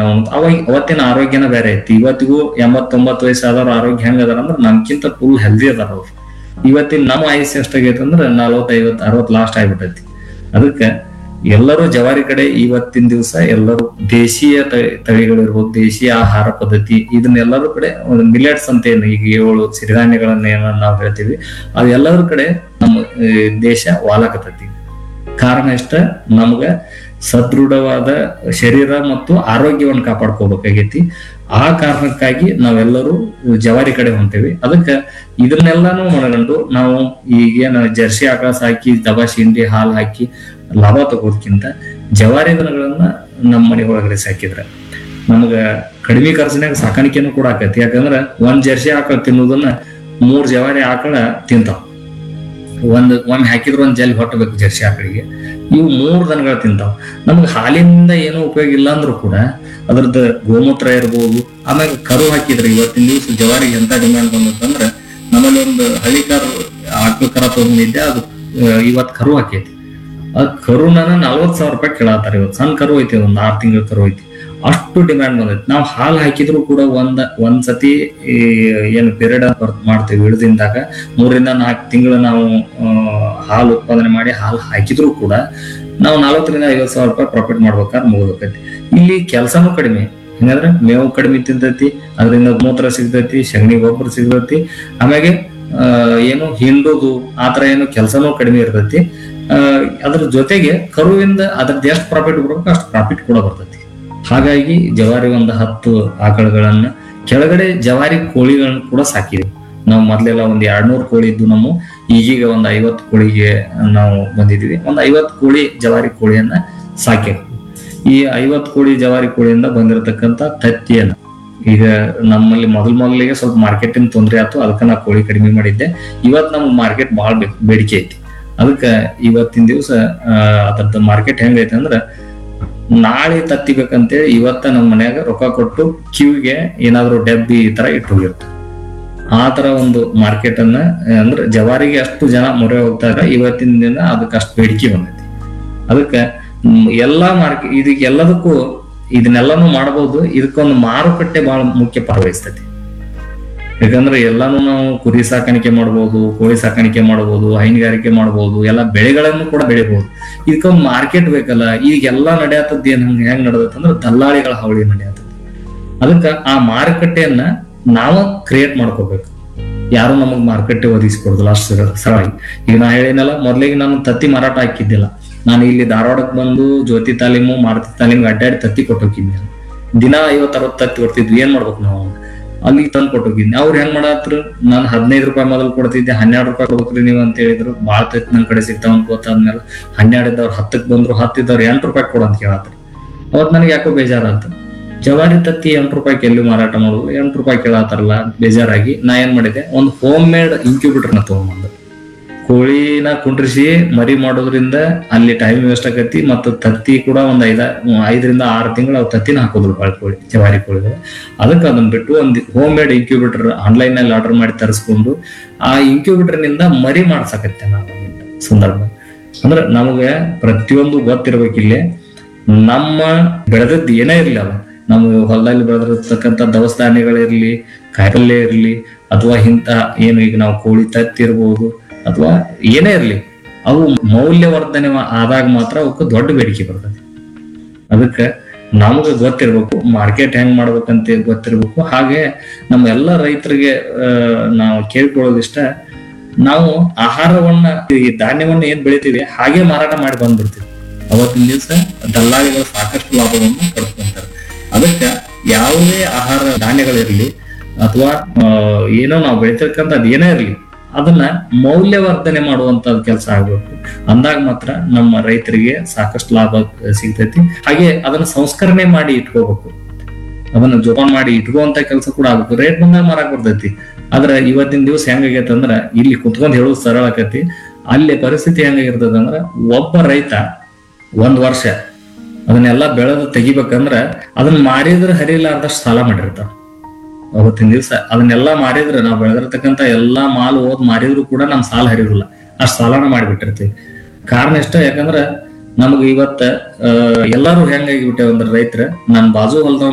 ನಾವು ಅವಾಗ ಅವತ್ತಿನ ಆರೋಗ್ಯನ ಬೇರೆ ಐತಿ ಇವತ್ತಿಗೂ ಎಂಬತ್ತೊಂಬತ್ತು ವಯಸ್ಸಾದವ್ರ ಆರೋಗ್ಯ ಹೆಂಗ ಅದಾರ ಅಂದ್ರೆ ನಮ್ಕಿಂತ ಫುಲ್ ಹೆಲ್ದಿ ಅದಾರ ಅವ್ರು ಇವತ್ತಿನ ನಮ್ಮ ಆಯುಷ್ಯ ಎಷ್ಟಾಗೈತೆ ಅಂದ್ರೆ ನಲವತ್ತು ಐವತ್ತು ಅರವತ್ತು ಲಾಸ್ಟ್ ಆಗ್ಬಿಟ್ಟೈತಿ ಅದಕ್ಕೆ ಎಲ್ಲರೂ ಜವಾರಿ ಕಡೆ ಇವತ್ತಿನ ದಿವಸ ಎಲ್ಲರೂ ದೇಶೀಯ ತಳಿ ತಳಿಗಳಿರ್ಬೋದು ದೇಶೀಯ ಆಹಾರ ಪದ್ಧತಿ ಇದನ್ನೆಲ್ಲರೂ ಕಡೆ ಮಿಲೆಟ್ಸ್ ಅಂತ ಏನು ಈಗ ಏಳು ಸಿರಿಧಾನ್ಯಗಳನ್ನ ಏನ ನಾವು ಹೇಳ್ತೀವಿ ಅದು ಎಲ್ಲರ ಕಡೆ ನಮ್ಮ ಆ, ದೇಶ ವಾಲಕತೈತಿ ಕಾರಣ ಇಷ್ಟ ನಮ್ಗ ಸದೃಢವಾದ ಶರೀರ ಮತ್ತು ಆರೋಗ್ಯವನ್ನು ಕಾಪಾಡ್ಕೋಬೇಕಾಗೈತಿ ಆ ಕಾರಣಕ್ಕಾಗಿ ನಾವೆಲ್ಲರೂ ಜವಾರಿ ಕಡೆ ಹೊಂಟೇವಿ ಅದಕ್ಕೆ ಇದನ್ನೆಲ್ಲಾನು ಮನಗಂಡು ನಾವು ಈಗೇನು ಜರ್ಸಿ ಆಕಳ ಸಾಕಿ ದಬಾಶಿ ಹಿಂಡಿ ಹಾಲು ಹಾಕಿ ಲಾಭ ತಗೋದಕ್ಕಿಂತ ಜವಾರಿ ದನಗಳನ್ನ ನಮ್ಮ ಮನೆ ಒಳಗಡೆ ಸಾಕಿದ್ರೆ ನಮಗ ಕಡಿಮೆ ಖರ್ಚಿನಾಗ ಸಾಕಾಣಿಕೆನೂ ಕೂಡ ಆಕತಿ ಯಾಕಂದ್ರ ಒಂದ್ ಜರ್ಸಿ ಆಕಳ ತಿನ್ನೋದನ್ನ ಮೂರ್ ಜವಾರಿ ಆಕಳ ತಿಂತಾವ ಒಂದ್ ಒಮ್ಮೆ ಹಾಕಿದ್ರ ಒಂದ್ ಜಲ್ ಹೊಟ್ಟಬೇಕು ಜರ್ಸಿ ಆಕಳಿಗೆ ಇವು ಮೂರ್ ದನಗಳು ತಿಂತಾವ ನಮ್ಗೆ ಹಾಲಿನಿಂದ ಏನೂ ಉಪಯೋಗ ಇಲ್ಲ ಅಂದ್ರೂ ಕೂಡ ಅದ್ರದ್ದು ಗೋಮೂತ್ರ ಇರ್ಬೋದು ಆಮೇಲೆ ಕರು ಹಾಕಿದ್ರೆ ಇವತ್ತಿನ ದಿವಸ ಜವಾರಿಗೆ ಎಂತ ಡಿಮ್ಯಾಂಡ್ ಬಂದಂತಂದ್ರ ನಮ್ಮಲ್ಲಿ ಒಂದು ಹಳ್ಳಿ ಕಾರು ಆಕಳ ಕರ ತಗೊಂಡಿದ್ದೆ ಅದು ಇವತ್ ಕರು ಹಾಕೈತಿ ಅದ್ ಕರುನ ನಲ್ವತ್ ಸಾವಿರ ರೂಪಾಯಿ ಕೇಳತ್ತಾರ ಇವತ್ತು ಸಣ್ಣ ಕರು ಐತಿ ಒಂದ್ ಆರ್ ತಿಂಗಳ ಕರು ಐತಿ ಅಷ್ಟು ಡಿಮ್ಯಾಂಡ್ ಬಂದೈತಿ ನಾವು ಹಾಲು ಹಾಕಿದ್ರು ಕೂಡ ಒಂದ್ ಒಂದ್ ಸತಿ ಈ ಏನು ಪೀರಿಯಡ್ ಮಾಡ್ತೀವಿ ಇಳಿದಿಂದಾಗ ಮೂರಿಂದ ನಾಲ್ಕು ತಿಂಗಳು ನಾವು ಆ, ಹಾಲು ಉತ್ಪಾದನೆ ಮಾಡಿ ಹಾಲು ಹಾಕಿದ್ರು ಕೂಡ ನಾವು ನಲವತ್ತರಿಂದ ಐವತ್ತು ಸಾವಿರ ರೂಪಾಯಿ ಪ್ರಾಫಿಟ್ ಮಾಡ್ಬೇಕಾದ್ರೆ ಮುಗಿದೈತಿ ಇಲ್ಲಿ ಕೆಲಸನೂ ಕಡಿಮೆ ಹೆಂಗಂದ್ರೆ ಮೇವು ಕಡಿಮೆ ತಿಂತೈತಿ ಅದರಿಂದ ಮೂತ್ರ ಸಿಗ್ತೈತಿ ಸಗಣಿ ಗೊಬ್ಬರ ಸಿಗ್ತೈತಿ ಆಮ್ಯಾಗೆ ಆ, ಏನು ಹಿಂಡುದು ಆತರ ಏನು ಕೆಲಸನೂ ಕಡಿಮೆ ಇರ್ತೈತಿ ಆ, ಅದ್ರ ಜೊತೆಗೆ ಕರುವಿಂದ ಅದ್ರದ್ದು ಎಷ್ಟು ಪ್ರಾಫಿಟ್ ಬರ್ಬೇಕು ಅಷ್ಟು ಪ್ರಾಫಿಟ್ ಕೂಡ ಬರ್ತೈತಿ ಹಾಗಾಗಿ ಜವಾರಿ ಒಂದು ಹತ್ತು ಆಕಳುಗಳನ್ನ ಕೆಳಗಡೆ ಜವಾರಿ ಕೋಳಿಗಳನ್ನ ಕೂಡ ಸಾಕಿದ್ವಿ ನಾವು ಮೊದ್ಲೆಲ್ಲ ಒಂದ್ ಎರಡ್ನೂರು ಕೋಳಿ ಇದ್ದು ನಮ್ಮ ಈಗೀಗ ಒಂದ್ ಐವತ್ತು ಕೋಳಿಗೆ ನಾವು ಬಂದಿದ್ವಿ ಒಂದ್ ಐವತ್ತು ಕೋಳಿ ಜವಾರಿ ಕೋಳಿಯನ್ನ ಸಾಕಿದ್ವಿ ಈ ಐವತ್ತು ಕೋಳಿ ಜವಾರಿ ಕೋಳಿಯಿಂದ ಬಂದಿರತಕ್ಕಂತ ತತ್ತಿಯನ್ನ ಈಗ ನಮ್ಮಲ್ಲಿ ಮೊದಲ್ ಮೊದಲಿಗೆ ಸ್ವಲ್ಪ ಮಾರ್ಕೆಟಿಂಗ್ ತೊಂದರೆ ಆಯ್ತು ಅದಕ್ಕೆ ನಾ ಕೋಳಿ ಕಡಿಮೆ ಮಾಡಿದ್ದೆ ಇವತ್ ನಮ್ಗೆ ಮಾರ್ಕೆಟ್ ಭಾಳ ಬೇಡಿಕೆ ಐತಿ ಅದಕ್ಕೆ ಇವತ್ತಿನ ದಿವಸ ಅದ್ರದ್ದು ಮಾರ್ಕೆಟ್ ಹೆಂಗೈತೆ ಅಂದ್ರ ನಾಳೆ ತತ್ತಿ ಬೇಕಂತೇಳಿ ಇವತ್ತ ನಮ್ಮ ಮನ್ಯಾಗ ರೊಕ್ಕ ಕೊಟ್ಟು ಕ್ಯೂಗೆ ಏನಾದ್ರು ಡಬ್ಬಿ ಈ ತರ ಇಟ್ಟು ಹೋಗಿರ್ತಾರೆ ಆ ತರ ಒಂದು ಮಾರ್ಕೆಟ್ ಅನ್ನ ಅಂದ್ರೆ ಜವಾರಿಗೆ ಅಷ್ಟು ಜನ ಮೊರೆ ಹೋಗ್ತಾರೆ ಇವತ್ತಿನ ದಿನ ಅದಕ್ಕೆ ಅಷ್ಟು ಬೇಡಿಕೆ ಬಂದೈತಿ ಅದಕ್ಕೆ ಮ್, ಎಲ್ಲಾ ಮಾರ್ಕೆಟ್ ಇದಕ್ಕೆ ಎಲ್ಲದಕ್ಕೂ ಇದನ್ನೆಲ್ಲಾನು ಮಾಡಬಹುದು ಇದಕ್ಕೊಂದು ಮಾರುಕಟ್ಟೆ ಬಹಳ ಮುಖ್ಯ ಪಾತ್ರವಹಿಸ್ತೈತಿ ಯಾಕಂದ್ರೆ ಎಲ್ಲಾನು ನಾವು ಕುರಿ ಸಾಕಾಣಿಕೆ ಮಾಡ್ಬೋದು ಕೋಳಿ ಸಾಕಾಣಿಕೆ ಮಾಡ್ಬೋದು ಹೈನುಗಾರಿಕೆ ಮಾಡ್ಬೋದು ಎಲ್ಲ ಬೆಳೆಗಳನ್ನು ಕೂಡ ಬೆಳಿಬಹುದು ಇದಕ್ಕೊಂದು ಮಾರ್ಕೆಟ್ ಬೇಕಲ್ಲ ಈಗ ಎಲ್ಲಾ ನಡೆಯತ್ತದ ಏನ್ ಹಂಗ ಹೆಂಗ್ ನಡೆದತ್ತ ಅಂದ್ರೆ ದಲ್ಲಾಳಿಗಳ ಹಾವಳಿ ನಡೆಯತ್ತದ ಅದಕ್ಕ ಆ ಮಾರುಕಟ್ಟೆಯನ್ನ ನಾವು ಕ್ರಿಯೇಟ್ ಮಾಡ್ಕೋಬೇಕು ಯಾರು ನಮಗ್ ಮಾರುಕಟ್ಟೆ ಒದಗಿಸ್ಕೊಡುದಿಲ್ಲ ಅಷ್ಟು ಸರ- ಸರಳಾಗಿ ಈಗ ನಾ ಹೇಳಿನಲ್ಲ ಮೊದ್ಲಿಗೆ ನಾನು ತತ್ತಿ ಮಾರಾಟ ಹಾಕಿದ್ದಿಲ್ಲ ನಾನು ಇಲ್ಲಿ ಧಾರವಾಡಕ್ಕೆ ಬಂದು ಜ್ಯೋತಿ ತಾಲೀಮು ಮಾರುತಿ ತಾಲೀಮ್ಗೆ ಅಡ್ಡಾಡಿ ತತ್ತಿ ಕೊಟ್ಟೋಗಿದ್ದೆ ದಿನ ಐವತ್ ಅರವತ್ತು ತತ್ತಿ ಕೊಡ್ತಿದ್ವಿ ಏನ್ ಮಾಡ್ಬೇಕು ನಾವು ಅಲ್ಲಿಗೆ ತಂದು ಕೊಟ್ಟೋಗಿದ್ನಿ ಅವ್ರು ಹೆಂಗ್ ಮಾಡತ್ರು ನಾನು ಹದಿನೈದು ರೂಪಾಯಿ ಮೊದಲು ಕೊಡ್ತಿದ್ದೆ ಹನ್ನೆರಡು ರೂಪಾಯಿ ಕೊಡ್ಬೇಕ್ರಿ ನೀವು ಅಂತ ಹೇಳಿದ್ರು ಭಾಳ ತತ್ತಿ ನನ್ ಕಡೆ ಸಿಗ್ತಾವ ಅಂತ ಗೊತ್ತಾದ್ಮೇಲೆ ಹನ್ನೆರಡು ಇದ್ದವ್ರು ಹತ್ತಕ್ಕೆ ಬಂದ್ರು ಹತ್ತಿದ್ದವ್ರು ಎಂಟು ರೂಪಾಯಿ ಕೊಡು ಅಂತ ಕೇಳತ್ರು ಅವತ್ ನನಗೆ ಯಾಕೋ ಬೇಜಾರಾಯ್ತು ಜವಾರಿ ತತ್ತಿ ಎಂಟು ರೂಪಾಯಿ ಎಲ್ಲಿ ಮಾರಾಟ ಮಾಡೋದು ಎಂಟು ರೂಪಾಯಿ ಕೇಳತ್ತಾರಲ್ಲ ಬೇಜಾರಾಗಿ ನಾ ಏನ್ ಮಾಡಿದೆ ಒಂದು ಹೋಮ್ ಮೇಡ್ ಇನ್ಕ್ಯೂಬೇಟರ್ನ ತಗೊಂಬಂದು ಕೋಳಿನ ಕುಂಡ್ರಿಸಿ ಮರಿ ಮಾಡೋದ್ರಿಂದ ಅಲ್ಲಿ ಟೈಮ್ ವೇಸ್ಟ್ ಆಗತಿ ಮತ್ತು ತತ್ತಿ ಕೂಡ ಒಂದ್ ಐದ ಐದರಿಂದ ಆರು ತಿಂಗಳು ಅವು ತತ್ತಿನ ಹಾಕೋದ್ರು ಬಾಳ್ ಕೋಳಿ ಜವಾರಿ ಕೋಳಿಗಳು ಅದಕ್ಕೆ ಅದನ್ನ ಬಿಟ್ಟು ಒಂದು ಹೋಮ್ ಮೇಡ್ ಇನ್ಕ್ಯೂಬೇಟರ್ ಆನ್ಲೈನ್ ನಲ್ಲಿ ಆರ್ಡರ್ ಮಾಡಿ ತರಿಸ್ಕೊಂಡು ಆ ಇನ್ಕ್ಯೂಬೇಟರ್ ನಿಂದ ಮರಿ ಮಾಡ್ಸಕತ್ತೆ ನಾನು ಅಲ್ಲಿಂದ ಸಂದರ್ಭ ಅಂದ್ರೆ ನಮಗೆ ಪ್ರತಿಯೊಂದು ಗೊತ್ತಿರ್ಬೇಕಿಲ್ಲಿ ನಮ್ಮ ಬೆಳೆದದ್ದು ಏನೇ ಇರ್ಲಿ ಅಲ್ಲ ನಮ್ಮ ಹೊಲದಲ್ಲಿ ಬೆಳೆದಿರ್ತಕ್ಕಂಥ ದವಸ ಧಾನ್ಯಗಳಿರ್ಲಿ ಕಾಯಿಪಲ್ಯ ಇರ್ಲಿ ಅಥವಾ ಇಂಥ ಏನು ಈಗ ನಾವು ಕೋಳಿ ತತ್ತಿ ಇರ್ಬೋದು ಅಥವಾ ಏನೇ ಇರ್ಲಿ ಅವು ಮೌಲ್ಯವರ್ಧನೆ ಮಾ- ಆದಾಗ ಮಾತ್ರ ಅವಕ್ಕೆ ದೊಡ್ಡ ಬೇಡಿಕೆ ಬರ್ತದೆ ಅದಕ್ಕೆ ನಮಗೆ ಗೊತ್ತಿರ್ಬೇಕು ಮಾರ್ಕೆಟ್ ಹೆಂಗ್ ಮಾಡ್ಬೇಕಂತ ಗೊತ್ತಿರ್ಬೇಕು ಹಾಗೆ ನಮ್ಮ ಎಲ್ಲ ರೈತರಿಗೆ ಆ, ನಾವು ಕೇಳ್ಕೊಳ್ಳೋದಿಷ್ಟ ನಾವು ಆಹಾರವನ್ನ ಈ ಧಾನ್ಯವನ್ನ ಏನ್ ಬೆಳಿತೀವಿ ಹಾಗೆ ಮಾರಾಟ ಮಾಡಿ ಬಂದ್ಬಿಡ್ತೀವಿ ಅವತ್ತಿನ ದಿವಸ ದಲ್ಲಾಳಿಗಳು ಸಾಕಷ್ಟು ಲಾಭವನ್ನು ಪಡ್ಕೊಂತಾರೆ ಅದಕ್ಕೆ ಯಾವುದೇ ಆಹಾರ ಧಾನ್ಯಗಳಿರ್ಲಿ ಅಥವಾ ಆ, ಏನೋ ನಾವು ಬೆಳಿತಿರ್ಕಂತ ಏನೇ ಇರ್ಲಿ ಅದನ್ನ ಮೌಲ್ಯವರ್ಧನೆ ಮಾಡುವಂತ ಕೆಲಸ ಆಗ್ಬೇಕು ಅಂದಾಗ ಮಾತ್ರ ನಮ್ಮ ರೈತರಿಗೆ ಸಾಕಷ್ಟು ಲಾಭ ಸಿಗ್ತೈತಿ ಹಾಗೆ ಅದನ್ನ ಸಂಸ್ಕರಣೆ ಮಾಡಿ ಇಟ್ಕೋಬೇಕು ಅದನ್ನ ಜೋಪಾನ ಮಾಡಿ ಇಟ್ಕೋಂತ ಕೆಲಸ ಕೂಡ ಆಗ್ಬೇಕು ರೇಟ್ ಬಂದಾಗ ಮಾರಾಕ್ ಬರ್ತೈತಿ ಆದ್ರ ಇವತ್ತಿನ ದಿವಸ ಹೆಂಗಾಗೈತೆ ಅಂದ್ರ ಇಲ್ಲಿ ಕುತ್ಕೊಂಡ್ ಹೇಳೋದು ಸರಳ ಆಕತಿ ಅಲ್ಲಿ ಪರಿಸ್ಥಿತಿ ಹೆಂಗಾಗಿರ್ತದ ಅಂದ್ರ ಒಬ್ಬ ರೈತ ಒಂದ್ ವರ್ಷ ಅದನ್ನೆಲ್ಲ ಬೆಳೆದು ತೆಗಿಬೇಕಂದ್ರ ಅದನ್ನ ಮಾರಿದ್ರೆ ಹರಿಲಾರ್ದಷ್ಟು ಸಾಲ ಮಾಡಿರ್ತಾರ ಅವತ್ತಿನ ದಿವಸ ಅದನ್ನೆಲ್ಲ ಮಾರಿದ್ರೆ ನಾವು ಬೆಳೆದಿರ್ತಕ್ಕಂಥ ಎಲ್ಲಾ ಮಾಲ್ ಓದ್ ಮಾರಿದ್ರು ಕೂಡ ನಮ್ ಸಾಲ ಹರಿಯೋದಿಲ್ಲ ಅಷ್ಟ್ ಸಾಲನ ಮಾಡಿಬಿಟ್ಟಿರ್ತೀವಿ ಕಾರಣ ಇಷ್ಟ ಯಾಕಂದ್ರ ನಮಗ ಇವತ್ತ ಆ, ಎಲ್ಲಾರು ಹೆಂಗಾಗಿಬಿಟ್ಟೆ ಅಂದ್ರೆ ರೈತರ ನನ್ ಬಾಜು ಹೊಲ್ದವ್